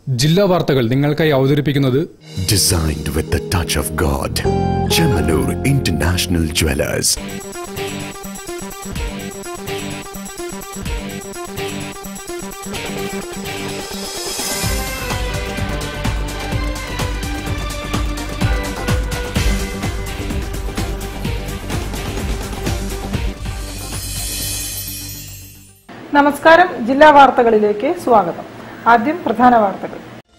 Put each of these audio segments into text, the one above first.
ജില്ലാ വാർത്തകൾ നിങ്ങൾക്കായി അവതരിപ്പിക്കുന്നത് Designed with the touch of God. Chemanur International Jewelers. നമസ്കാരം ജില്ലാ വാർത്തകളിലേക്ക് സ്വാഗതം ആദ്യം പ്രധാന വാർത്തകൾ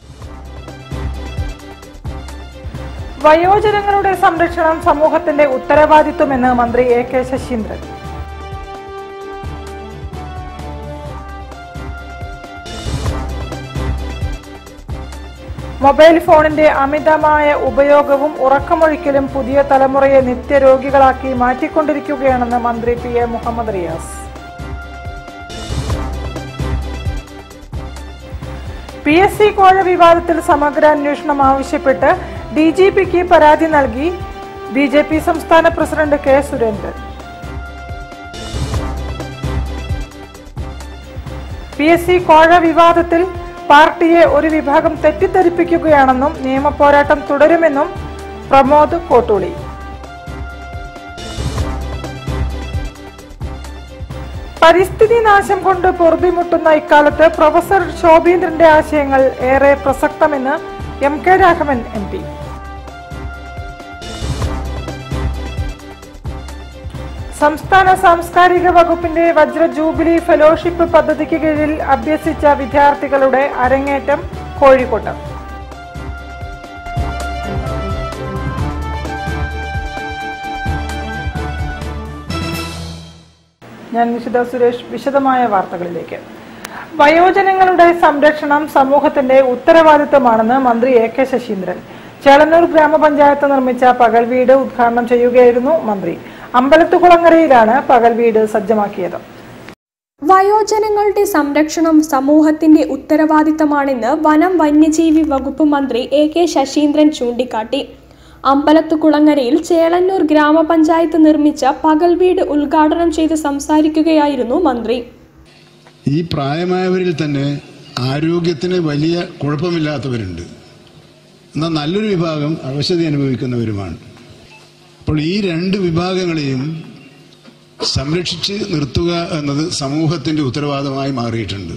വയോജനങ്ങളുടെ സംരക്ഷണം സമൂഹത്തിന്റെ ഉത്തരവാദിത്വമെന്ന് മന്ത്രി എ കെ ശശീന്ദ്രൻ മൊബൈൽ ഫോണിന്റെ അമിതമായ ഉപയോഗവും ഉറക്കമൊഴിക്കലും പുതിയ തലമുറയെ നിത്യരോഗികളാക്കി മാറ്റിക്കൊണ്ടിരിക്കുകയാണെന്ന് മന്ത്രി P A Mohammed Riyas P S C കോഴ വിവാദത്തിൽ സമഗ്ര അന്വേഷണം ആവശ്യപ്പെട്ട് ഡി ജി പിക്ക് പരാതി നൽകി ബി ജെ പി സംസ്ഥാന president K Surendran P S C കോഴ വിവാദത്തിൽ പാർട്ടിയെ ഒരു വിഭാഗം തെറ്റിദ്ധരിപ്പിക്കുകയാണെന്നും നിയമപോരാട്ടം തുടരുമെന്നും പ്രമോദ് കോട്ടൂളി പരിസ്ഥിതി നാശം കൊണ്ട് പൊറുതിമുട്ടുന്ന ഇക്കാലത്ത് പ്രൊഫസർ ശോഭീന്ദ്രന്റെ ആശയങ്ങൾ ഏറെ പ്രസക്തമെന്ന് M K Raghavan M P സംസ്ഥാന സാംസ്കാരിക വകുപ്പിന്റെ വജ്ര ജൂബിലി ഫെലോഷിപ്പ് പദ്ധതിക്ക് കീഴിൽ അഭ്യസിച്ച വിദ്യാർത്ഥികളുടെ അരങ്ങേറ്റം കോഴിക്കോട്ട് ഞാൻ നിഷിത സുരേഷ് വിശദമായ വാർത്തകളിലേക്ക് വയോജനങ്ങളുടെ സംരക്ഷണം സമൂഹത്തിന്റെ ഉത്തരവാദിത്തമാണെന്ന് മന്ത്രി എ കെ ശശീന്ദ്രൻ ചേളന്നൂർ ഗ്രാമപഞ്ചായത്ത് നിർമ്മിച്ച പകൽ വീട് ഉദ്ഘാടനം ചെയ്യുകയായിരുന്നു മന്ത്രി അമ്പലത്തുകുളങ്ങരയിലാണ് പകൽ വീട് സജ്ജമാക്കിയത് വയോജനങ്ങളുടെ സംരക്ഷണം സമൂഹത്തിന്റെ ഉത്തരവാദിത്തമാണെന്ന് വനം വന്യജീവി വകുപ്പ് മന്ത്രി എ കെ ശശീന്ദ്രൻ ചൂണ്ടിക്കാട്ടി അമ്പലത്തുകുളങ്ങരയിൽ ചേളന്നൂർ ഗ്രാമപഞ്ചായത്ത് നിർമ്മിച്ച പകൽ വീട് ഉദ്ഘാടനം ചെയ്ത് സംസാരിക്കുകയായിരുന്നു മന്ത്രി ഈ പ്രായമായവരിൽ തന്നെ ആരോഗ്യത്തിന് വലിയ കുഴപ്പമില്ലാത്തവരുണ്ട് എന്നാൽ നല്ലൊരു വിഭാഗം അവശത അനുഭവിക്കുന്നവരുമാണ് അപ്പോൾ ഈ രണ്ട് വിഭാഗങ്ങളെയും സംരക്ഷിച്ച് നിർത്തുക എന്നത് സമൂഹത്തിന്റെ ഉത്തരവാദിത്തമായി മാറിയിട്ടുണ്ട്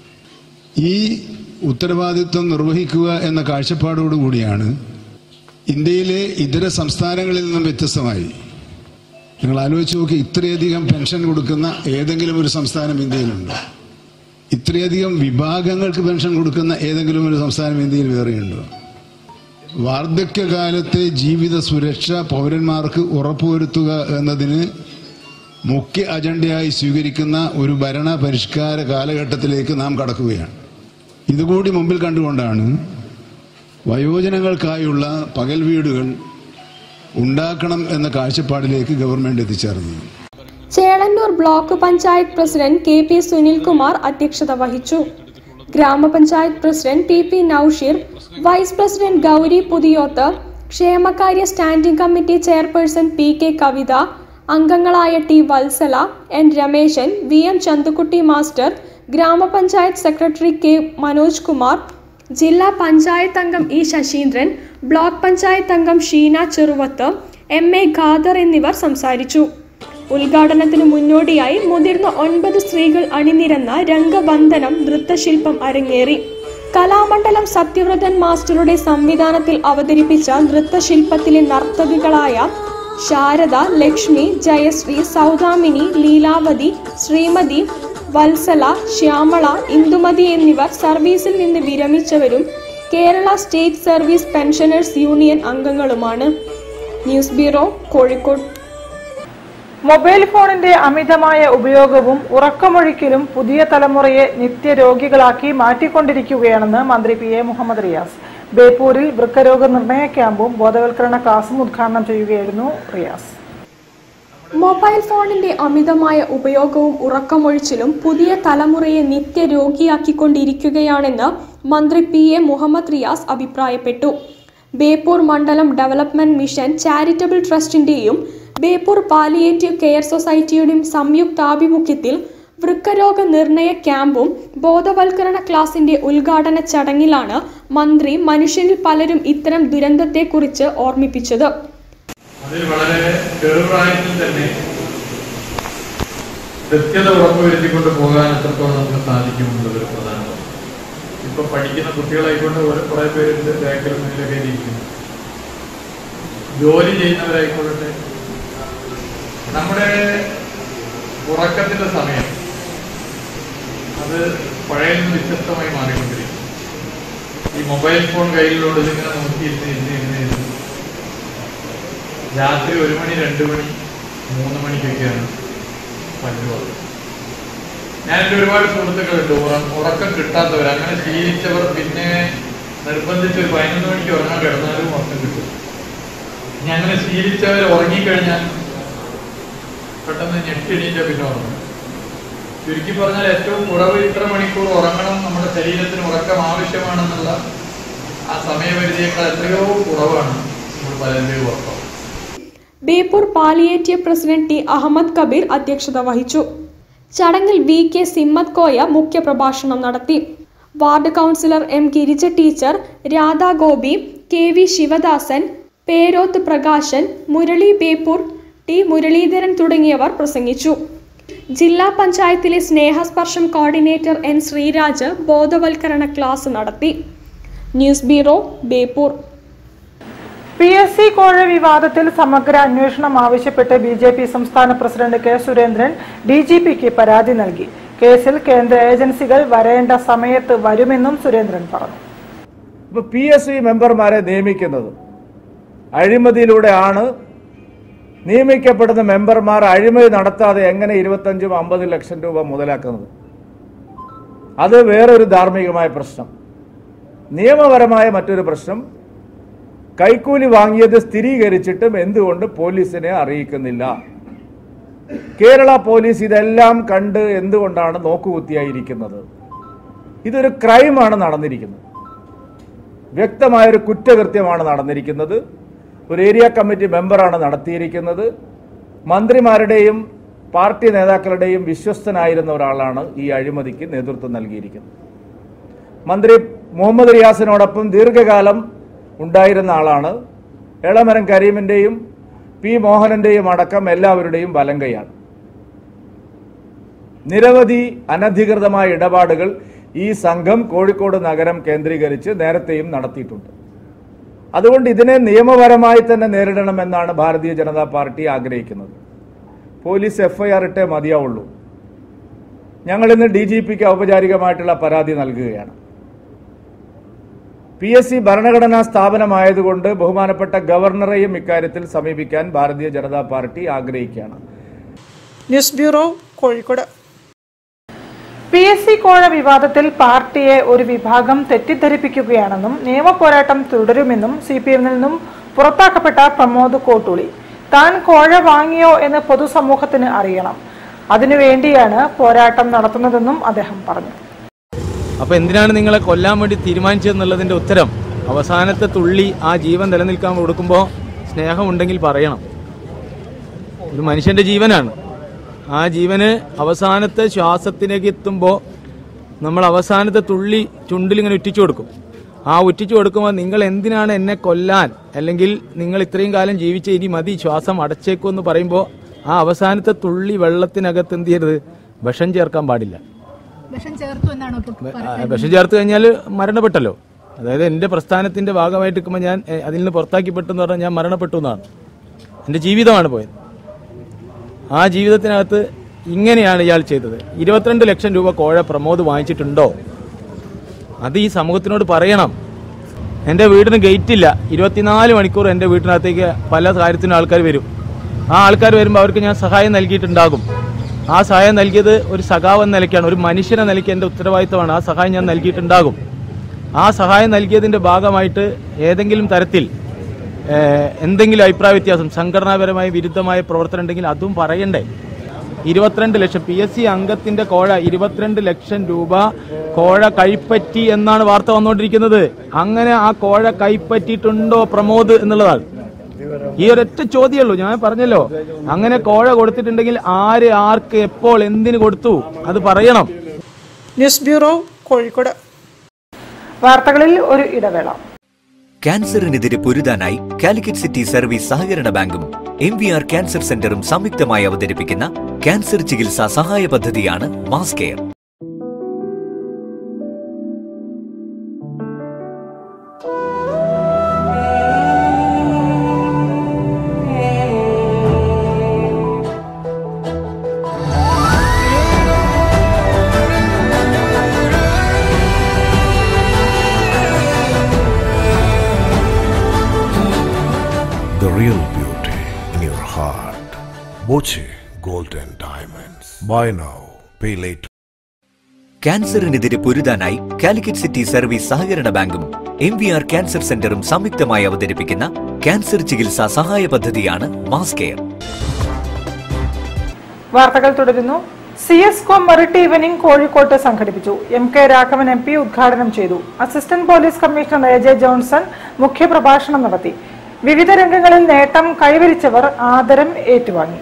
ഈ ഉത്തരവാദിത്വം നിർവഹിക്കുക എന്ന കാഴ്ചപ്പാടോടുകൂടിയാണ് ഇന്ത്യയിലെ ഇതര സംസ്ഥാനങ്ങളിൽ നിന്നും വ്യത്യസ്തമായി നിങ്ങൾ ആലോചിച്ച് നോക്കി ഇത്രയധികം പെൻഷൻ കൊടുക്കുന്ന ഏതെങ്കിലും ഒരു സംസ്ഥാനം ഇന്ത്യയിലുണ്ടോ ഇത്രയധികം വിഭാഗങ്ങൾക്ക് പെൻഷൻ കൊടുക്കുന്ന ഏതെങ്കിലും ഒരു സംസ്ഥാനം ഇന്ത്യയിൽ വേറെയുണ്ടോ വാർദ്ധക്യകാലത്തെ ജീവിത സുരക്ഷ പൗരന്മാർക്ക് ഉറപ്പുവരുത്തുക എന്നതിന് മുഖ്യ അജണ്ടയായി സ്വീകരിക്കുന്ന ഒരു ഭരണ പരിഷ്കാര കാലഘട്ടത്തിലേക്ക് നാം കടക്കുകയാണ് ഇതുകൂടി മുമ്പിൽ കണ്ടുകൊണ്ടാണ് വയോജനങ്ങൾക്കായുള്ള പകൽ വീടുകൾ ഉണ്ടാക്കണം എന്ന കാഴ്ചപ്പാടിലേക്ക് ഗവൺമെന്റ് എത്തിച്ചേർന്നത് Chelannur block panchayat president K P Sunilkumar അധ്യക്ഷത വഹിച്ചു ഗ്രാമപഞ്ചായത്ത് president P P Noushir vice president Gouri Puthiyoth ക്ഷേമകാര്യ standing committee chairperson P K Kavitha അംഗങ്ങളായ T Vatsala N Rameshan V M Chanthukutty master ഗ്രാമപഞ്ചായത്ത് സെക്രട്ടറി കെ മനോജ് കുമാർ ജില്ലാ പഞ്ചായത്ത് അംഗം ഇ ശശീന്ദ്രൻ ബ്ലോക്ക് പഞ്ചായത്ത് അംഗം ഷീന ചെറുവത്ത് എം എ ഖാദർ എന്നിവർ സംസാരിച്ചു ഉദ്ഘാടനത്തിന് മുന്നോടിയായി മുതിർന്ന ഒൻപത് സ്ത്രീകൾ അണിനിരന്ന രംഗബന്ധനം നൃത്തശില്പം അരങ്ങേറി കലാമണ്ഡലം സത്യവ്രതൻ മാസ്റ്ററുടെ സംവിധാനത്തിൽ അവതരിപ്പിച്ച നൃത്തശില്പത്തിലെ നർത്തകികളായ ശാരദ ലക്ഷ്മി ജയശ്രീ സൗദാമിനി ലീലാവതി ശ്രീമതി വത്സല ശ്യാമള ഇന്ദുമതി എന്നിവർ സർവീസിൽ നിന്ന് വിരമിച്ചവരും Kerala state service pensioners union അംഗങ്ങളുമാണ് ന്യൂസ് ബ്യൂറോ കോഴിക്കോട് മൊബൈൽ ഫോണിന്റെ അമിതമായ ഉപയോഗവും ഉറക്കമൊഴിക്കലും പുതിയ തലമുറയെ നിത്യരോഗികളാക്കി മാറ്റിക്കൊണ്ടിരിക്കുകയാണെന്ന് മന്ത്രി പി എ മുഹമ്മദ് റിയാസ് ബേപ്പൂരിൽ വൃക്കരോഗ നിർണയ ക്യാമ്പും ബോധവൽക്കരണ ക്ലാസും ഉദ്ഘാടനം ചെയ്യുകയായിരുന്നു റിയാസ് മൊബൈൽ ഫോണിന്റെ അമിതമായ ഉപയോഗവും ഉറക്കമൊഴിച്ചിലും പുതിയ തലമുറയെ നിത്യരോഗിയാക്കിക്കൊണ്ടിരിക്കുകയാണെന്ന് മന്ത്രി പി എ മുഹമ്മദ് റിയാസ് അഭിപ്രായപ്പെട്ടു ബേപ്പൂർ മണ്ഡലം ഡെവലപ്മെന്റ് മിഷൻ ചാരിറ്റബിൾ ട്രസ്റ്റിന്റെയും ബേപ്പൂർ പാലിയേറ്റീവ് കെയർ സൊസൈറ്റിയുടെയും സംയുക്താഭിമുഖ്യത്തിൽ വൃക്കരോഗ നിർണയ ക്യാമ്പും ബോധവൽക്കരണ ക്ലാസിന്റെ ഉദ്ഘാടന ചടങ്ങിലാണ് മന്ത്രി മനുഷ്യനിൽ പലരും ഇത്തരം ദുരന്തത്തെക്കുറിച്ച് ഓർമ്മിപ്പിച്ചത് അതിൽ വളരെ ചെറുപ്രായത്തിൽ തന്നെ കൃത്യത ഉറപ്പുവരുത്തിക്കൊണ്ട് പോകാൻ എത്രത്തോളം നമുക്ക് സാധിക്കുമെന്നുള്ളത് ഒരു പ്രധാനമാണ് ഇപ്പൊ പഠിക്കുന്ന കുട്ടികളായിക്കൊണ്ട് ഒരു കുറെ പേരുണ്ട് ബാക്കിൽ മുന്നിലൊക്കെ ഇരിക്കുന്നു ജോലി ചെയ്യുന്നവരായിക്കൊള്ളട്ടെ നമ്മുടെ ഉറക്കത്തിന്റെ സമയം അത് പഴയ നിന്ന് വ്യത്യസ്തമായി മാറിക്കൊണ്ടിരിക്കും ഈ മൊബൈൽ ഫോൺ കയ്യിലോട് ഇതിങ്ങനെ നോക്കിയിരുന്ന് ഇരുന്ന് ഇരുന്ന് ഇരുന്ന് രാത്രി ഒരു മണി രണ്ട് മണി മൂന്ന് മണിക്കൊക്കെയാണ് പല്ല് വന്നത് ഞാൻ എൻ്റെ ഒരുപാട് സുഹൃത്തുക്കളുണ്ട് ഉറ- ഉറക്കം കിട്ടാത്തവർ അങ്ങനെ ശീലിച്ചവർ പിന്നെ നിർബന്ധിച്ച് ഒരു പതിനൊന്ന് മണിക്ക് ഉറങ്ങാൻ കിടന്നാലും ഉറക്കം കിട്ടും ഇനി അങ്ങനെ ശീലിച്ചവർ ഉറങ്ങിക്കഴിഞ്ഞാൽ പെട്ടെന്ന് ഞെട്ടിണീറ്റ പിന്നെ ഉറങ്ങും ചുരുക്കി പറഞ്ഞാൽ ഏറ്റവും കുറവ് ഇത്ര മണിക്കൂർ ഉറങ്ങണം നമ്മുടെ ശരീരത്തിന് ഉറക്കം ആവശ്യമാണെന്നുള്ള ആ സമയപരിധിയേക്കാൾ എത്രയോ കുറവാണ് നമ്മൾ പലരുടെയും ഉറക്കം Beypore palliative president T Ahammed Kabir അധ്യക്ഷത വഹിച്ചു ചടങ്ങിൽ വി കെ സിമ്മത്ത് കോയ മുഖ്യപ്രഭാഷണം നടത്തി ward councillor M Girija teacher Radha Gopi K V Sivadasan Peroth Prakashan Murali Beypore T Muraleedharan തുടങ്ങിയവർ പ്രസംഗിച്ചു ജില്ലാ പഞ്ചായത്തിലെ സ്നേഹസ്പർശം കോർഡിനേറ്റർ എൻ ശ്രീരാജ് ബോധവൽക്കരണ ക്ലാസ് നടത്തി news bureau Beypore P S C കോഴ വിവാദത്തിൽ സമഗ്ര അന്വേഷണം ആവശ്യപ്പെട്ട് ബി ജെ പി സംസ്ഥാന president K Surendran D G പിക്ക് പരാതി നൽകി കേസിൽ കേന്ദ്ര ഏജൻസികൾ വരേണ്ട സമയത്ത് വരുമെന്നും സുരേന്ദ്രൻ പറഞ്ഞു ഇപ്പോൾ പി എസ് സി മെമ്പർമാരെ നിയമിക്കുന്നത് അഴിമതിയിലൂടെയാണ് നിയമിക്കപ്പെടുന്ന മെമ്പർമാർ അഴിമതി നടത്താതെ എങ്ങനെ ഇരുപത്തഞ്ചും അമ്പത് ലക്ഷം രൂപ മുതലാക്കുന്നത് അത് വേറൊരു ധാർമ്മികമായ പ്രശ്നം നിയമപരമായ മറ്റൊരു പ്രശ്നം കൈക്കൂലി വാങ്ങിയത് സ്ഥിരീകരിച്ചിട്ടും എന്തുകൊണ്ട് പോലീസിനെ അറിയിക്കുന്നില്ല കേരള പോലീസ് ഇതെല്ലാം കണ്ട് എന്തുകൊണ്ടാണ് നോക്കുകുത്തിയായിരിക്കുന്നത് ഇതൊരു ക്രൈമാണ് നടന്നിരിക്കുന്നത് വ്യക്തമായൊരു കുറ്റകൃത്യമാണ് നടന്നിരിക്കുന്നത് ഒരു ഏരിയ കമ്മിറ്റി മെമ്പറാണ് നടത്തിയിരിക്കുന്നത് മന്ത്രിമാരുടെയും പാർട്ടി നേതാക്കളുടെയും വിശ്വസ്തനായിരുന്ന ഒരാളാണ് ഈ അഴിമതിക്ക് നേതൃത്വം നൽകിയിരിക്കുന്നത് മന്ത്രി മുഹമ്മദ് റിയാസിനോടൊപ്പം ദീർഘകാലം ഉണ്ടായിരുന്ന ആളാണ് എളമരം കരീമിൻ്റെയും പി മോഹനന്റെയും അടക്കം എല്ലാവരുടെയും വലം കൈയാണ് നിരവധി അനധികൃതമായ ഇടപാടുകൾ ഈ സംഘം കോഴിക്കോട് നഗരം കേന്ദ്രീകരിച്ച് നേരത്തെയും നടത്തിയിട്ടുണ്ട് അതുകൊണ്ട് ഇതിനെ നിയമപരമായി തന്നെ നേരിടണമെന്നാണ് ഭാരതീയ ജനതാ പാർട്ടി ആഗ്രഹിക്കുന്നത് പോലീസ് എഫ്ഐആർ ഇട്ടേ മതിയാവുള്ളൂ ഞങ്ങൾ ഇന്ന് ഡി ജി പിക്ക് ഔപചാരികമായിട്ടുള്ള പരാതി നൽകുകയാണ് പി എസ് സി ഭരണഘടനാ സ്ഥാപനമായതുകൊണ്ട് ബഹുമാനപ്പെട്ട ഗവർണറെയും ഇക്കാര്യത്തിൽ സമീപിക്കാൻ ഭാരതീയ ജനതാ പാർട്ടി ആഗ്രഹിക്കുകയാണ് news bureau Kozhikode P S C കോഴ വിവാദത്തിൽ പാർട്ടിയെ ഒരു വിഭാഗം തെറ്റിദ്ധരിപ്പിക്കുകയാണെന്നും നിയമപോരാട്ടം തുടരുമെന്നും സി പി എമ്മിൽ നിന്നും പുറത്താക്കപ്പെട്ട പ്രമോദ് കോട്ടൂളി താൻ കോഴ വാങ്ങിയോ എന്ന് പൊതുസമൂഹത്തിന് അറിയണം അതിനുവേണ്ടിയാണ് പോരാട്ടം നടത്തുന്നതെന്നും അദ്ദേഹം പറഞ്ഞു അപ്പോൾ എന്തിനാണ് നിങ്ങളെ കൊല്ലാൻ വേണ്ടി തീരുമാനിച്ചതെന്നുള്ളതിൻ്റെ ഉത്തരം അവസാനത്തെ തുള്ളി ആ ജീവൻ നിലനിൽക്കാൻ കൊടുക്കുമ്പോൾ സ്നേഹമുണ്ടെങ്കിൽ പറയണം ഒരു മനുഷ്യൻ്റെ ജീവനാണ് ആ ജീവന് അവസാനത്തെ ശ്വാസത്തിലേക്ക് എത്തുമ്പോൾ നമ്മൾ അവസാനത്തെ തുള്ളി ചുണ്ടിൽ ഇങ്ങനെ ഉറ്റിച്ചു കൊടുക്കും ആ ഉറ്റിച്ചു കൊടുക്കുമ്പോൾ നിങ്ങൾ എന്തിനാണ് എന്നെ കൊല്ലാൻ അല്ലെങ്കിൽ നിങ്ങൾ ഇത്രയും കാലം ജീവിച്ച ഇനി മതി ശ്വാസം അടച്ചേക്കും എന്ന് പറയുമ്പോൾ ആ അവസാനത്തെ തുള്ളി വെള്ളത്തിനകത്ത് എന്ത് ചെയ്യരുത് വിഷം ചേർക്കാൻ പാടില്ല വിഷം ചേർത്തു എന്നാണോ ഇപ്പൊ ആ, വിഷം ചേർത്ത് കഴിഞ്ഞാൽ മരണപ്പെട്ടല്ലോ അതായത് എൻ്റെ പ്രസ്ഥാനത്തിന്റെ ഭാഗമായിട്ട് നിൽക്കുമ്പോൾ ഞാൻ എ, അതിൽ നിന്ന് പുറത്താക്കിപ്പെട്ടു എന്ന് പറഞ്ഞാൽ ഞാൻ മരണപ്പെട്ടു എന്നാണ് എൻ്റെ ജീവിതമാണ് പോയത് ആ ജീവിതത്തിനകത്ത് ഇങ്ങനെയാണ് ഇയാൾ ചെയ്തത് ഇരുപത്തിരണ്ട് ലക്ഷം രൂപ കോഴ പ്രമോദ് വാങ്ങിച്ചിട്ടുണ്ടോ അത് ഈ സമൂഹത്തിനോട് പറയണം എൻ്റെ വീടിന് ഗേറ്റ് ഇല്ല ഇരുപത്തിനാല് മണിക്കൂർ എൻ്റെ വീട്ടിനകത്തേക്ക് പല കാര്യത്തിനും ആൾക്കാർ വരും ആ ആൾക്കാർ വരുമ്പോൾ അവർക്ക് ഞാൻ സഹായം നൽകിയിട്ടുണ്ടാകും ആ സഹായം നൽകിയത് ഒരു സഖാവ് എന്ന നിലയ്ക്കാണ് ഒരു മനുഷ്യനെ നിലയ്ക്ക് എൻ്റെ ഉത്തരവാദിത്തമാണ് ആ സഹായം ഞാൻ നൽകിയിട്ടുണ്ടാകും ആ സഹായം നൽകിയതിൻ്റെ ഭാഗമായിട്ട് ഏതെങ്കിലും തരത്തിൽ ഏഹ്, എന്തെങ്കിലും അഭിപ്രായ വ്യത്യാസം സംഘടനാപരമായ വിരുദ്ധമായ പ്രവർത്തനം ഉണ്ടെങ്കിൽ അതും പറയണ്ടേ ഇരുപത്തിരണ്ട് ലക്ഷം പി എസ് സി അംഗത്തിന്റെ കോഴ ഇരുപത്തിരണ്ട് ലക്ഷം രൂപ കോഴ കൈപ്പറ്റി എന്നാണ് വാർത്ത വന്നുകൊണ്ടിരിക്കുന്നത് അങ്ങനെ ആ കോഴ കൈപ്പറ്റിയിട്ടുണ്ടോ പ്രമോദ് എന്നുള്ളതാണ് ഈ ഒരൊറ്റ ചോദ്യമേ ഉള്ളൂ ഞാൻ പറഞ്ഞല്ലോ അങ്ങനെ കോഴ കൊടുത്തിട്ടുണ്ടെങ്കിൽ ആര് ആർക്ക് എപ്പോൾ എന്തിന് കൊടുത്തു അത് പറയണം ന്യൂസ് ബ്യൂറോ കോഴിക്കോട് വാർത്തകളിൽ ഒരു ഇടവേള ക്യാൻസറിനെതിരെ പൊരുതാനായി കാലിക്കറ്റ് സിറ്റി സർവീസ് സഹകരണ ബാങ്കും എം വി ആർ ക്യാൻസർ സെന്ററും സംയുക്തമായി അവതരിപ്പിക്കുന്ന ക്യാൻസർ ചികിത്സാ സഹായ പദ്ധതിയാണ് mass care The real beauty in your heart. Boche Golden Diamonds. Buy now, pay later. ക്യാൻസറിനെതിരെ പൊരുതാനായി കാലിക്കറ്റ് സിറ്റി സർവീസ് സഹകരണ ബാങ്കും എം വി ആർ ക്യാൻസർ സെന്ററും സംയുക്തമായി അവതരിപ്പിക്കുന്ന ക്യാൻസർ ചികിത്സാ സഹായ പദ്ധതിയാണ് മാസ് കെയർ വാർത്തകൾ തുടരുന്നു C S co merit evening കോഴിക്കോട്ട് സംഘടിപ്പിച്ചു M K Raghavan M P ഉദ്ഘാടനം ചെയ്തു assistant police commissioner A J Johnson മുഖ്യപ്രഭാഷണം നടത്തി വിവിധ രംഗങ്ങളിൽ നേട്ടം കൈവരിച്ചവർ ആദരം ഏറ്റുവാങ്ങി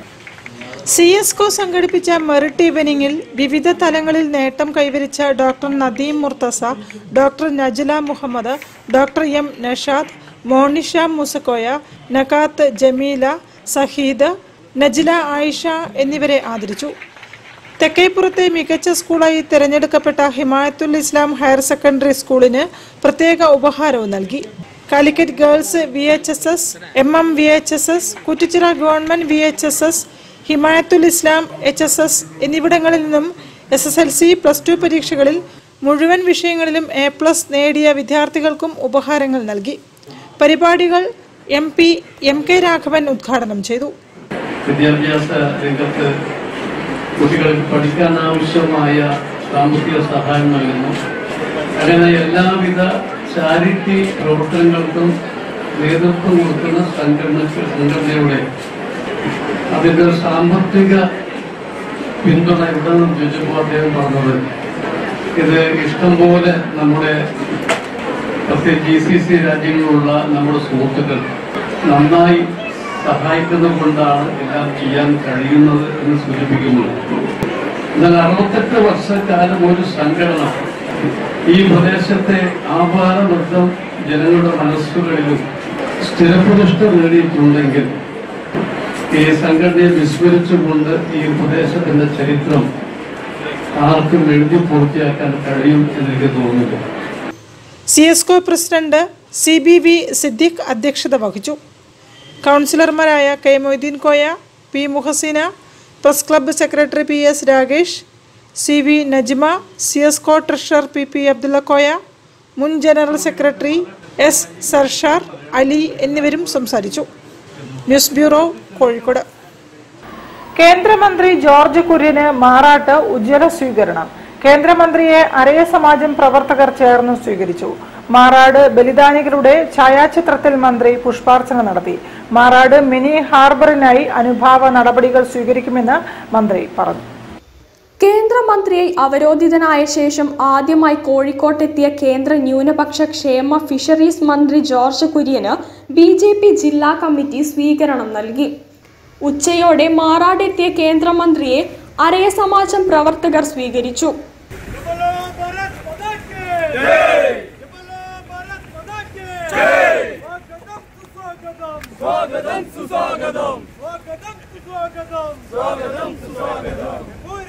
സി എസ് കോ സംഘടിപ്പിച്ച മെറിറ്റ് ഈവനിംഗിൽ വിവിധ തലങ്ങളിൽ നേട്ടം കൈവരിച്ച doctor Nadeem Murthasa doctor Najla Mohammed doctor M Nashad Monisha Musakkoya Nakath Jameela Saheed Najla Ayisha എന്നിവരെ ആദരിച്ചു തെക്കേപ്പുറത്തെ മികച്ച സ്കൂളായി തിരഞ്ഞെടുക്കപ്പെട്ട ഹിമായത്തുൽ ഇസ്ലാം ഹയർ സെക്കൻഡറി സ്കൂളിന് പ്രത്യേക ഉപഹാരവും നൽകി Calicut girls V H S S M M V H S S Kuttichira government V H S S Himayathul Islam H S S എന്നിവിടങ്ങളിൽ നിന്നും S S L C plus two പരീക്ഷകളിൽ മുഴുവൻ വിഷയങ്ങളിലും എ പ്ലസ് നേടിയ വിദ്യാർത്ഥികൾക്കും ഉപഹാരങ്ങൾ നൽകി പരിപാടികൾ M P M K Raghavan ഉദ്ഘാടനം ചെയ്തു വിദ്യാഭ്യാസ രംഗത്ത് കുട്ടികൾക്ക് പഠിക്കാൻ ആവശ്യമായ സാമ്പത്തിക സഹായം നൽകുന്നു അങ്ങനെ എല്ലാവിധ ചാരിറ്റി പ്രവർത്തനങ്ങൾക്കും നേതൃത്വം കൊടുക്കുന്ന സംഘടനക്ക് സംഘടനയുടെ അതിന്റെ സാമ്പത്തിക പിന്തുണ ഇവിടെ നിന്നും ചോദിച്ചപ്പോൾ അദ്ദേഹം പറഞ്ഞത് ഇത് ഇഷ്ടംപോലെ നമ്മുടെ പ്രത്യേകിച്ച് ജി സി സി രാജ്യങ്ങളിലുള്ള നമ്മുടെ സുഹൃത്തുക്കൾ നന്നായി സഹായിക്കുന്നത് കൊണ്ടാണ് എല്ലാം ചെയ്യാൻ കഴിയുന്നത് എന്ന് സൂചിപ്പിക്കുന്നു എന്നാൽ അറുപത്തെട്ട് വർഷക്കാലം ഒരു സംഘടന ഈ പ്രദേശത്തെ ആപാരവൃദ്ധം ജനങ്ങളുടെ മനസ്സുകളിലും സ്ഥിരപ്രതിഷ്ഠ നേടിയിട്ടുണ്ടെങ്കിൽ ഈ സംഘടനയെ വിസ്മരിച്ചുകൊണ്ട് ഈ പ്രദേശത്തിന്റെ ചരിത്രം ആർക്കും എഴുതി പൂർത്തിയാക്കാൻ കഴിയും എന്നെനിക്ക് തോന്നുന്നു C S co president C B V Siddique അധ്യക്ഷത വഹിച്ചു കൗൺസിലർമാരായ K Moideen Koya P Muhseena press club secretary P S Rakesh C V Najma C S co treasurer P P Abdulla Koya മുൻ general secretary S Sarshar Ali എന്നിവരും സംസാരിച്ചു ന്യൂസ് ബ്യൂറോ കോഴിക്കോട് കേന്ദ്രമന്ത്രി ജോർജ് കുര്യന് മാറാട്ട് ഉജ്ജ്വല സ്വീകരണം കേന്ദ്രമന്ത്രിയെ അരയ സമാജം പ്രവർത്തകർ ചേർന്ന് സ്വീകരിച്ചു മാറാട് ബലിദാനികളുടെ ഛായാചിത്രത്തിൽ മന്ത്രി പുഷ്പാർച്ചന നടത്തി മാറാട് മിനി ഹാർബറിനായി അനുഭാവ നടപടികൾ സ്വീകരിക്കുമെന്ന് മന്ത്രി പറഞ്ഞു കേന്ദ്രമന്ത്രിയായി അവരോധിതനായ ശേഷം ആദ്യമായി കോഴിക്കോട്ടെത്തിയ കേന്ദ്ര ന്യൂനപക്ഷ ക്ഷേമ ഫിഷറീസ് മന്ത്രി ജോർജ് കുര്യന് ബി ജെ പി ജില്ലാ കമ്മിറ്റി സ്വീകരണം നൽകി ഉച്ചയോടെ മാറാടെത്തിയ കേന്ദ്രമന്ത്രിയെ അരയ സമാജം പ്രവർത്തകർ സ്വീകരിച്ചു സ്വാഗതം സുസ്വാഗതം സ്വാഗതം സുസ്വാഗതം സ്വാഗതം സുസ്വാഗതം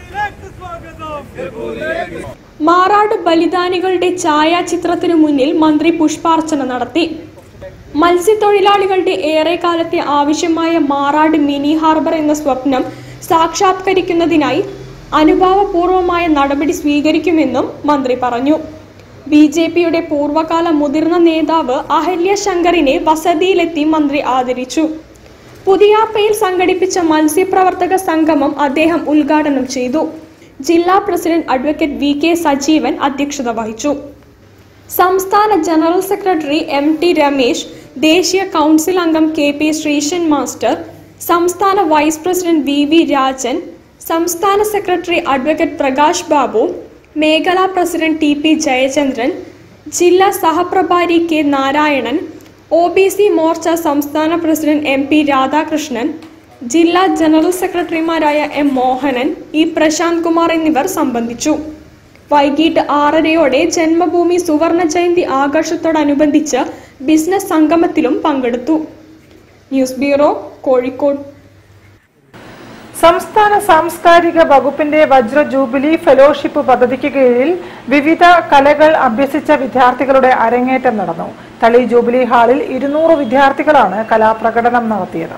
സ്വാഗതം മാറാട് ബലിദാനികളുടെ ഛായാചിത്രത്തിനു മുന്നിൽ മന്ത്രി പുഷ്പാർച്ചന നടത്തി മത്സ്യത്തൊഴിലാളികളുടെ ഏറെക്കാലത്തെ ആവശ്യമായ മാറാട് മിനി ഹാർബർ എന്ന സ്വപ്നം സാക്ഷാത്കരിക്കുന്നതിനായി അനുഭാവപൂർവമായ നടപടി സ്വീകരിക്കുമെന്നും മന്ത്രി പറഞ്ഞു ബി ജെ പിയുടെ പൂർവ്വകാല മുതിർന്ന നേതാവ് അഹല്യ ശങ്കറിനെ വസതിയിലെത്തി മന്ത്രി ആദരിച്ചു പുതിയാപ്പയിൽ സംഘടിപ്പിച്ച മത്സ്യപ്രവർത്തക സംഗമം അദ്ദേഹം ഉദ്ഘാടനം ചെയ്തു ജില്ലാ president advocate V K Sajeevan അധ്യക്ഷത വഹിച്ചു സംസ്ഥാന general secretary M T Ramesh ദേശീയ കൗൺസിൽ അംഗം കെ പി ശ്രീശൻ മാസ്റ്റർ സംസ്ഥാന vice president V V Rajan സംസ്ഥാന സെക്രട്ടറി അഡ്വക്കേറ്റ് പ്രകാശ് ബാബു മേഖലാ പ്രസിഡന്റ് ടി പി ജയചന്ദ്രൻ ജില്ലാ സഹപ്രഭാരി K Narayanan O B C Morcha സംസ്ഥാന പ്രസിഡന്റ് എം പി രാധാകൃഷ്ണൻ ജില്ലാ ജനറൽ സെക്രട്ടറിമാരായ എം മോഹനൻ ഇ പ്രശാന്ത് കുമാർ എന്നിവർ സംബന്ധിച്ചു വൈകിട്ട് ആറരയോടെ ജന്മഭൂമി സുവർണ ജയന്തി ആഘോഷത്തോടനുബന്ധിച്ച് ബിസിനസ് സംഗമത്തിലും പങ്കെടുത്തു ന്യൂസ് ബ്യൂറോ കോഴിക്കോട് സംസ്ഥാന സാംസ്കാരിക വകുപ്പിന്റെ വജ്ര ജൂബിലി ഫെലോഷിപ്പ് പദ്ധതിക്ക് കീഴിൽ വിവിധ കലകൾ അഭ്യസിച്ച വിദ്യാർത്ഥികളുടെ അരങ്ങേറ്റം നടന്നു തളി ജൂബിലി ഹാളിൽ ഇരുന്നൂറ് വിദ്യാർത്ഥികളാണ് കലാപ്രകടനം നടത്തിയത്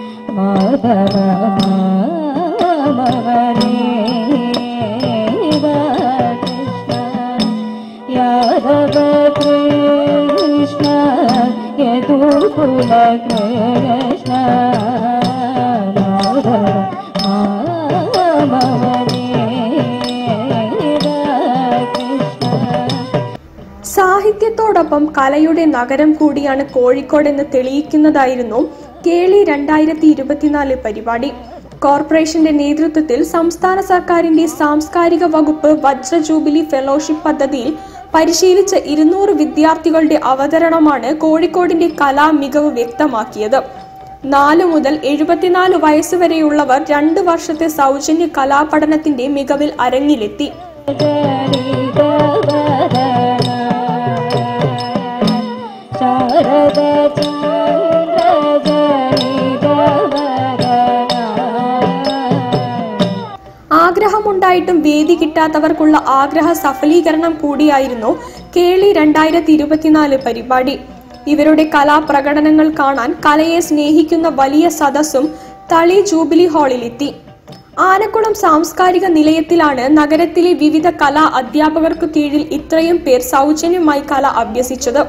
കൃഷ്ണ യദുകുല കൃഷ്ണ സാഹിത്യത്തോടൊപ്പം കലയുടെ നഗരം കൂടിയാണ് കോഴിക്കോട് എന്ന് തെളിയിക്കുന്നതായിരുന്നു കേളി രണ്ടായിരത്തി ഇരുപത്തിനാല് പരിപാടി കോർപ്പറേഷന്റെ നേതൃത്വത്തിൽ സംസ്ഥാന സർക്കാരിന്റെ സാംസ്കാരിക വകുപ്പ് വജ്ര ജൂബിലി ഫെലോഷിപ്പ് പദ്ധതിയിൽ പരിശീലിച്ച ഇരുന്നൂറ് വിദ്യാർത്ഥികളുടെ അവതരണമാണ് കോഴിക്കോടിന്റെ കലാ മികവ് വ്യക്തമാക്കിയത് നാലു മുതൽ എഴുപത്തിനാല് വയസ്സുവരെയുള്ളവർ രണ്ട് വർഷത്തെ സൗജന്യ കലാപഠനത്തിന്റെ മികവിൽ അരങ്ങിലെത്തി ശാരദ ആഗ്രഹമുണ്ടായിട്ടും വേദി കിട്ടാത്തവർക്കുള്ള ആഗ്രഹ സഫലീകരണം കൂടിയായിരുന്നു കേളി രണ്ടായിരത്തി ഇരുപത്തിനാല് പരിപാടി ഇവരുടെ കലാപ്രകടനങ്ങൾ കാണാൻ കലയെ സ്നേഹിക്കുന്ന വലിയ സദസ്സും തളി ജൂബിലി ഹാളിലെത്തി ആനക്കുളം സാംസ്കാരിക നിലയത്തിലാണ് നഗരത്തിലെ വിവിധ കലാ അധ്യാപകർക്കു കീഴിൽ ഇത്രയും പേർ സൗജന്യമായി കല അഭ്യസിച്ചത്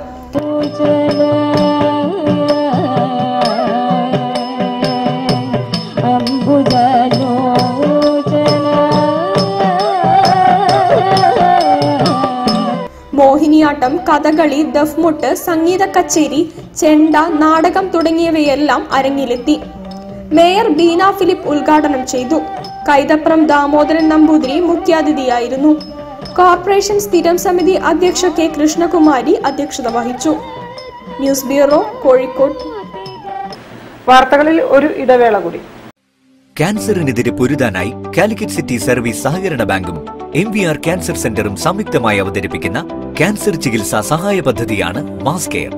മോഹിനിയാട്ടം കഥകളി ദഫ്മുട്ട് സംഗീത കച്ചേരി ചെണ്ട നാടകം തുടങ്ങിയവയെല്ലാം അരങ്ങിലെത്തി മേയർ ബീന ഫിലിപ്പ് ഉദ്ഘാടനം ചെയ്തു കൈതപ്രം ദാമോദരൻ നമ്പൂതിരി മുഖ്യാതിഥിയായിരുന്നു കോർപ്പറേഷൻ സ്ഥിരം സമിതി അധ്യക്ഷ കെ കൃഷ്ണകുമാരി അധ്യക്ഷത വഹിച്ചു ന്യൂസ് ബ്യൂറോ കോഴിക്കോട് വാർത്തകളിൽ ഒരു ഇടവേള കൂടി ക്യാൻസറിനെതിരെ പൊരുതാനായി കാലിക്കറ്റ് സിറ്റി സർവീസ് സഹകരണ ബാങ്കും എം വി ആർ ക്യാൻസർ സെന്ററും സംയുക്തമായി അവതരിപ്പിക്കുന്ന ക്യാൻസർ ചികിത്സാ സഹായ പദ്ധതിയാണ് mass care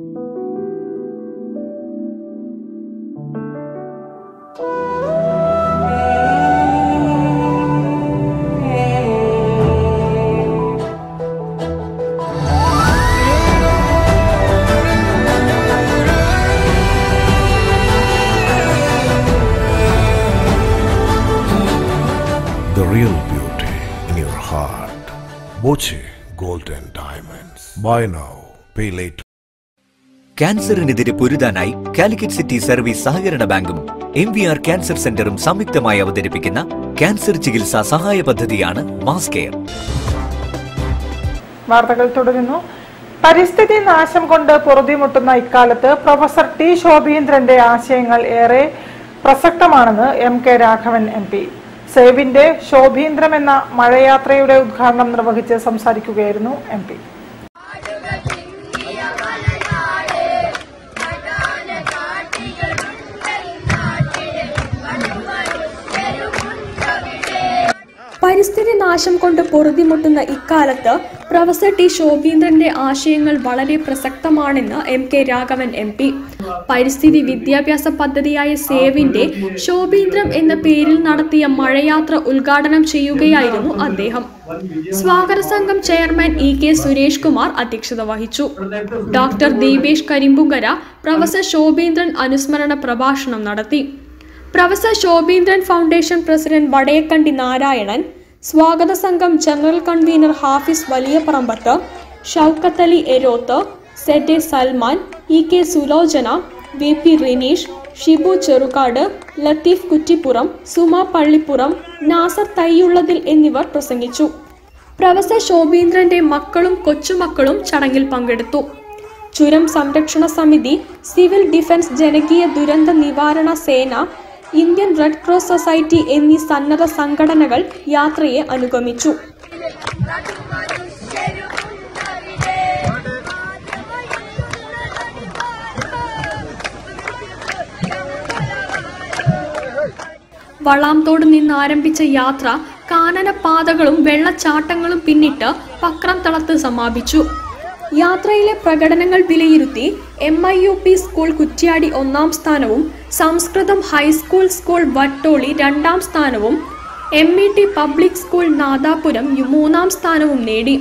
The real beauty in your heart. Boche Golden Diamonds. Buy now, pay later. ക്യാൻസറിനെതിരെ പൊരുതാനായി കാലിക്കറ്റ് സിറ്റി സർവീസ് സഹകരണ ബാങ്കും എം വി ആർ ക്യാൻസർ സെന്ററും സംയുക്തമായി അവതരിപ്പിക്കുന്ന ക്യാൻസർ ചികിത്സാ സഹായ പദ്ധതിയാണ് മാസ് കെയർ വാർത്തകൾ തുടരുന്നു പരിസ്ഥിതി നാശം കൊണ്ട് പൊറുതിമുട്ടുന്ന ഇക്കാലത്ത് പ്രൊഫസർ ടി ശോഭീന്ദ്രന്റെ ആശയങ്ങൾ ഏറെ പ്രസക്തമാണെന്ന് M K Raghavan M P സേവിന്റെ ശോഭീന്ദ്രം എന്ന മഴയാത്രയുടെ ഉദ്ഘാടനം നിർവഹിച്ച് സംസാരിക്കുകയായിരുന്നു എം പി പരിസ്ഥിതി നാശം കൊണ്ട് പൊറുതിമുട്ടുന്ന ഇക്കാലത്ത് പ്രൊഫസർ ടി ശോഭീന്ദ്രന്റെ ആശയങ്ങൾ വളരെ പ്രസക്തമാണെന്ന് M K Raghavan M P പരിസ്ഥിതി വിദ്യാഭ്യാസ പദ്ധതിയായ സേവിന്റെ ശോഭീന്ദ്രം എന്ന പേരിൽ നടത്തിയ മഴയാത്ര ഉദ്ഘാടനം ചെയ്യുകയായിരുന്നു അദ്ദേഹം സ്വാഗത സംഘം chairman E K Suresh Kumar അധ്യക്ഷത വഹിച്ചു ഡോക്ടർ ദീപേഷ് കരിമ്പുങ്കര പ്രൊഫസർ ശോഭീന്ദ്രൻ അനുസ്മരണ പ്രഭാഷണം നടത്തി professor Sobheendran foundation president Vadayakandi Narayanan സ്വാഗത സംഘം general convener Hafis Valiyaparambath Shoukath Ali Eroth Z A Salman E K Sulochana V P Rineesh Shibu Cherukad Latheef Kuttippuram Suma Pallippuram Nasar Thayyullathil എന്നിവർ പ്രസംഗിച്ചു പ്രൊഫസർ ശോഭീന്ദ്രന്റെ മക്കളും കൊച്ചുമക്കളും ചടങ്ങിൽ പങ്കെടുത്തു ചുരം സംരക്ഷണ സമിതി സിവിൽ ഡിഫൻസ് ജനകീയ ദുരന്ത നിവാരണ സേന ഇന്ത്യൻ റെഡ് ക്രോസ് സൊസൈറ്റി എന്നീ സന്നദ്ധ സംഘടനകൾ യാത്രയെ അനുഗമിച്ചു വളാംതോട് നിന്ന് ആരംഭിച്ച യാത്ര കാനനപാതകളും വെള്ളച്ചാട്ടങ്ങളും പിന്നിട്ട് പക്രംതളത്ത് സമാപിച്ചു യാത്രയിലെ പ്രകടനങ്ങൾ വിലയിരുത്തി M I U P school Kuttiady ഒന്നാം സ്ഥാനവും സംസ്കൃതം ഹൈസ്കൂൾ സ്കൂൾ വട്ടോളി രണ്ടാം സ്ഥാനവും M E T public school Nadapuram യു- മൂന്നാം സ്ഥാനവും നേടി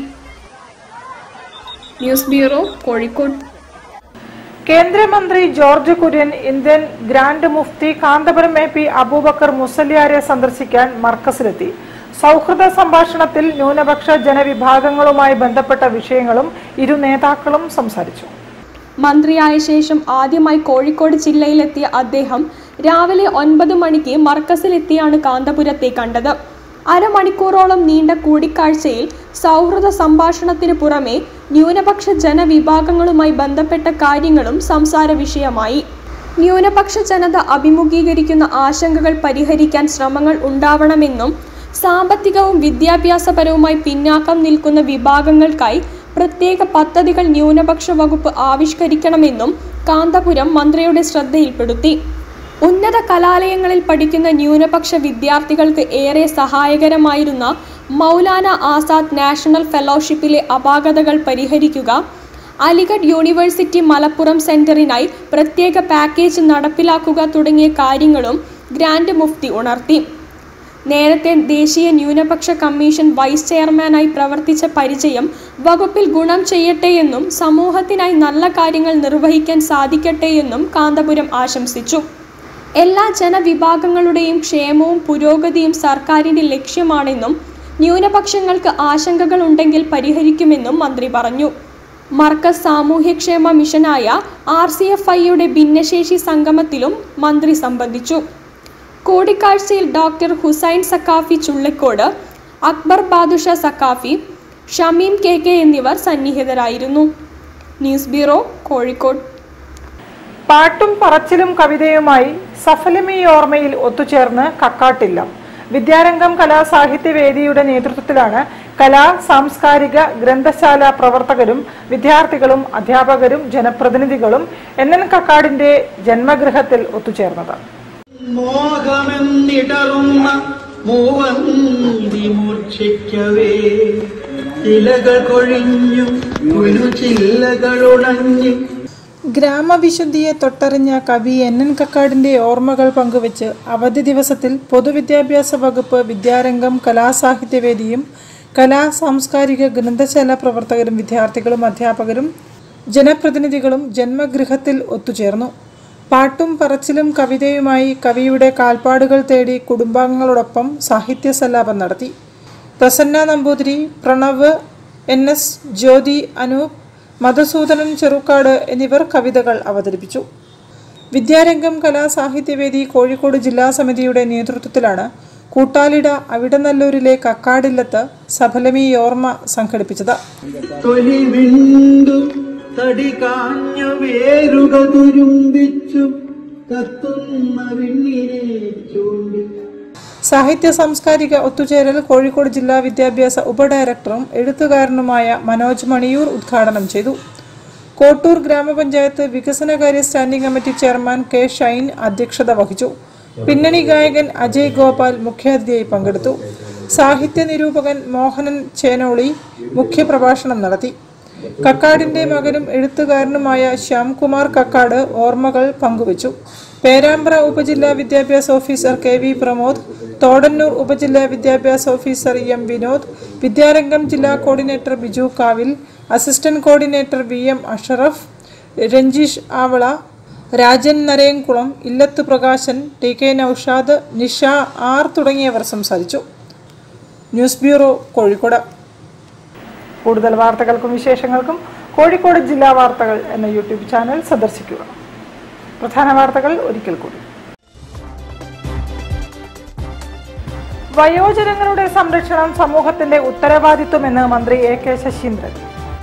ന്യൂസ് ബ്യൂറോ കോഴിക്കോട് കേന്ദ്രമന്ത്രി George Kurian Indian grand Mufti Kanthapuram A P Abubakar മുസല്യാരെ സന്ദർശിക്കാൻ മർക്കസിലെത്തി സൗഹൃദ സംഭാഷണത്തിൽ ന്യൂനപക്ഷ ജനവിഭാഗങ്ങളുമായി ബന്ധപ്പെട്ട വിഷയങ്ങളും ഇരു നേതാക്കളും സംസാരിച്ചു മന്ത്രിയായ ശേഷം ആദ്യമായി കോഴിക്കോട് ജില്ലയിലെത്തിയ അദ്ദേഹം രാവിലെ ഒൻപത് മണിക്ക് മർക്കസിലെത്തിയാണ് കാന്തപുരത്തെ കണ്ടത് അരമണിക്കൂറോളം നീണ്ട കൂടിക്കാഴ്ചയിൽ സൗഹൃദ സംഭാഷണത്തിന് പുറമെ ന്യൂനപക്ഷ ജനവിഭാഗങ്ങളുമായി ബന്ധപ്പെട്ട കാര്യങ്ങളും സംസാര വിഷയമായി ന്യൂനപക്ഷ ജനത അഭിമുഖീകരിക്കുന്ന ആശങ്കകൾ പരിഹരിക്കാൻ ശ്രമങ്ങൾ ഉണ്ടാവണമെന്നും സാമ്പത്തികവും വിദ്യാഭ്യാസപരവുമായി പിന്നാക്കം നിൽക്കുന്ന വിഭാഗങ്ങൾക്കായി പ്രത്യേക പദ്ധതികൾ ന്യൂനപക്ഷ വകുപ്പ് ആവിഷ്കരിക്കണമെന്നും കാന്തപുരം മന്ത്രിയുടെ ശ്രദ്ധയിൽപ്പെടുത്തി ഉന്നത കലാലയങ്ങളിൽ പഠിക്കുന്ന ന്യൂനപക്ഷ വിദ്യാർത്ഥികൾക്ക് ഏറെ സഹായകരമായിരുന്ന മൗലാന ആസാദ് നാഷണൽ ഫെലോഷിപ്പിലെ അപാകതകൾ പരിഹരിക്കുക അലിഗഡ് യൂണിവേഴ്സിറ്റി മലപ്പുറം സെന്ററിനായി പ്രത്യേക പാക്കേജ് നടപ്പിലാക്കുക തുടങ്ങിയ കാര്യങ്ങളും ഗ്രാൻഡ് മുഫ്തി ഉണർത്തി നേരത്തെ ദേശീയ ന്യൂനപക്ഷ കമ്മീഷൻ വൈസ് ചെയർമാനായി പ്രവർത്തിച്ച പരിചയം വകുപ്പിൽ ഗുണം ചെയ്യട്ടെയെന്നും സമൂഹത്തിനായി നല്ല കാര്യങ്ങൾ നിർവഹിക്കാൻ സാധിക്കട്ടെയെന്നും കാന്തപുരം ആശംസിച്ചു എല്ലാ ജനവിഭാഗങ്ങളുടെയും ക്ഷേമവും പുരോഗതിയും സർക്കാരിന്റെ ലക്ഷ്യമാണെന്നും ന്യൂനപക്ഷങ്ങൾക്ക് ആശങ്കകൾ ഉണ്ടെങ്കിൽ പരിഹരിക്കുമെന്നും മന്ത്രി പറഞ്ഞു മർക്കസ് സാമൂഹ്യക്ഷേമ മിഷനായ ആർ സി എഫ് ഐയുടെ ഭിന്നശേഷി സംഗമത്തിലും മന്ത്രി സംബന്ധിച്ചു കൂടിക്കാഴ്ചയിൽ doctor Hussain Saqafi Chullikode Akbar Badusha Saqafi Shameem K K എന്നിവർ സന്നിഹിതരായിരുന്നു ന്യൂസ് ബ്യൂറോ കോഴിക്കോട് പാട്ടും പറച്ചിലും കവിതയുമായി സഫലമി ഓർമ്മയിൽ ഒത്തുചേർന്ന് കക്കാട്ടില്ലം വിദ്യാരംഗം കലാസാഹിത്യവേദിയുടെ നേതൃത്വത്തിലാണ് കലാ സാംസ്കാരിക ഗ്രന്ഥശാല പ്രവർത്തകരും വിദ്യാർത്ഥികളും അധ്യാപകരും ജനപ്രതിനിധികളും എൻ എൻ കക്കാടിന്റെ ജന്മഗൃഹത്തിൽ ഒത്തുചേർന്നത് മോഹമെന്നിടറുന്ന മൂവന്തി മൂർച്ഛിക്കവേ ഇലകൾ കൊഴിഞ്ഞു ചില്ലകളുണഞ്ഞു ഗ്രാമവിശുദ്ധിയെ തൊട്ടറിഞ്ഞ കവി എൻ എൻ കക്കാടിന്റെ ഓർമ്മകൾ പങ്കുവച്ച് അവധി ദിവസത്തിൽ പൊതുവിദ്യാഭ്യാസ വകുപ്പ് വിദ്യാരംഗം കലാസാഹിത്യവേദിയും കലാ സാംസ്കാരിക ഗ്രന്ഥശാല പ്രവർത്തകരും വിദ്യാർത്ഥികളും അധ്യാപകരും ജനപ്രതിനിധികളും ജന്മഗൃഹത്തിൽ ഒത്തുചേർന്നു പാട്ടും പറച്ചിലും കവിതയുമായി കവിയുടെ കാൽപ്പാടുകൾ തേടി കുടുംബാംഗങ്ങളോടൊപ്പം സാഹിത്യ സല്ലാപം നടത്തി പ്രസന്ന നമ്പൂതിരി പ്രണവ് എൻ എസ് ജ്യോതി അനൂപ് മധുസൂദനൻ ചെറുക്കാട് എന്നിവർ കവിതകൾ അവതരിപ്പിച്ചു വിദ്യാരംഗം കലാസാഹിത്യവേദി കോഴിക്കോട് ജില്ലാ സമിതിയുടെ നേതൃത്വത്തിലാണ് കൂട്ടാലിട അവിടനല്ലൂരിലെ കക്കാടില്ലത്ത് സഫലമി ഓർമ്മ സംഘടിപ്പിച്ചത് തൊലി വിണ്ടു തടി കാഞ്ഞു വേരുക തുരുമ്പിച്ചു കത്തുന്ന വിണ്ണിനെ ചൂണ്ടി സാഹിത്യ സാംസ്കാരിക ഒത്തുചേരൽ കോഴിക്കോട് ജില്ലാ വിദ്യാഭ്യാസ ഉപഡയറക്ടറും എഴുത്തുകാരനുമായ മനോജ് മണിയൂർ ഉദ്ഘാടനം ചെയ്തു കോട്ടൂർ ഗ്രാമപഞ്ചായത്ത് വികസനകാര്യ standing committee chairman K Shine അധ്യക്ഷത വഹിച്ചു പിന്നണി ഗായകൻ അജയ് ഗോപാൽ മുഖ്യാതിഥിയായി പങ്കെടുത്തു സാഹിത്യ നിരൂപകൻ മോഹനൻ ചേനോളി മുഖ്യപ്രഭാഷണം നടത്തി കക്കാടിന്റെ മകനും എഴുത്തുകാരനുമായ ശ്യാംകുമാർ കക്കാട് ഓർമ്മകൾ പങ്കുവച്ചു പേരാമ്പ്ര ഉപജില്ലാ വിദ്യാഭ്യാസ officer K V Pramod Thodannur ഉപജില്ലാ വിദ്യാഭ്യാസ ഓഫീസർ എം വിനോദ് വിദ്യാരംഗം ജില്ലാ coordinator Biju Kavil assistant coordinator V M Ashraf Ranjeesh Avala Rajan Narayankulam Illath Prakashan T K Noushad Nisha R തുടങ്ങിയവർ സംസാരിച്ചു ന്യൂസ് ബ്യൂറോ കോഴിക്കോട് കൂടുതൽ വാർത്തകൾക്കും വിശേഷങ്ങൾക്കും കോഴിക്കോട് ജില്ലാ വാർത്തകൾ എന്ന യൂട്യൂബ് ചാനൽ സന്ദർശിക്കുക പ്രധാന വാർത്തകൾ ഒരിക്കൽ കൂടി വയോജനങ്ങളുടെ സംരക്ഷണം സമൂഹത്തിന്റെ ഉത്തരവാദിത്വമെന്ന് മന്ത്രി എ കെ ശശീന്ദ്രൻ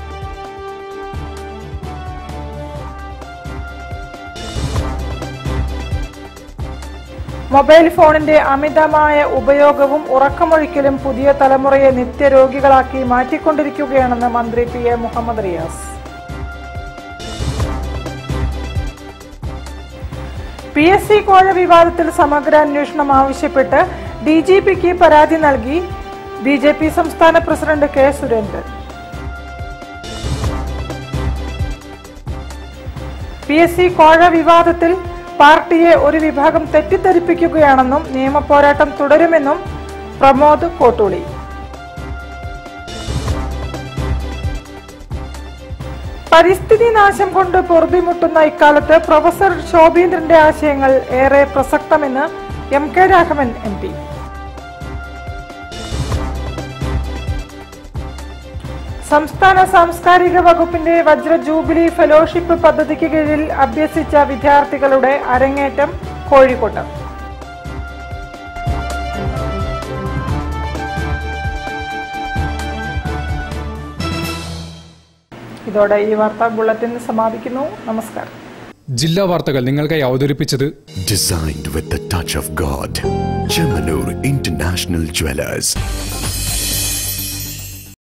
മൊബൈൽ ഫോണിന്റെ അമിതമായ ഉപയോഗവും ഉറക്കമൊഴിക്കലും പുതിയ തലമുറയെ നിത്യരോഗികളാക്കി മാറ്റിക്കൊണ്ടിരിക്കുകയാണെന്ന് മന്ത്രി P A Mohammed Riyas P S C കോഴ വിവാദത്തിൽ സമഗ്ര അന്വേഷണം ആവശ്യപ്പെട്ട് ഡി ജി പിക്ക് പരാതി നൽകി ബി ജെ പി സംസ്ഥാന president K Surendran P S C കോഴ വിവാദത്തിൽ പാർട്ടിയെ ഒരു വിഭാഗം തെറ്റിദ്ധരിപ്പിക്കുകയാണെന്നും നിയമപോരാട്ടം തുടരുമെന്നും പ്രമോദ് കോട്ടൂളി പരിസ്ഥിതി നാശം കൊണ്ട് പൊറുതിമുട്ടുന്ന ഇക്കാലത്ത് പ്രൊഫസർ ശോഭീന്ദ്രന്റെ ആശയങ്ങൾ ഏറെ പ്രസക്തമെന്ന് M K Raghavan M P സംസ്ഥാന സാംസ്കാരിക വകുപ്പിന്റെ വജ്ര ജൂബിലി ഫെലോഷിപ്പ് പദ്ധതിക്ക് കീഴിൽ അഭ്യസിച്ച വിദ്യാർത്ഥികളുടെ അരങ്ങേറ്റം കോഴിക്കോട്ട് ഇതോടെ ഈ വാർത്താ ബുള്ളറ്റിൻ സമാപിക്കുന്നു നമസ്കാരം ജില്ലാ വാർത്തകൾ നിങ്ങൾക്കായി അവതരിപ്പിച്ചത് Designed with the touch of God. Chemanur International Jewelers.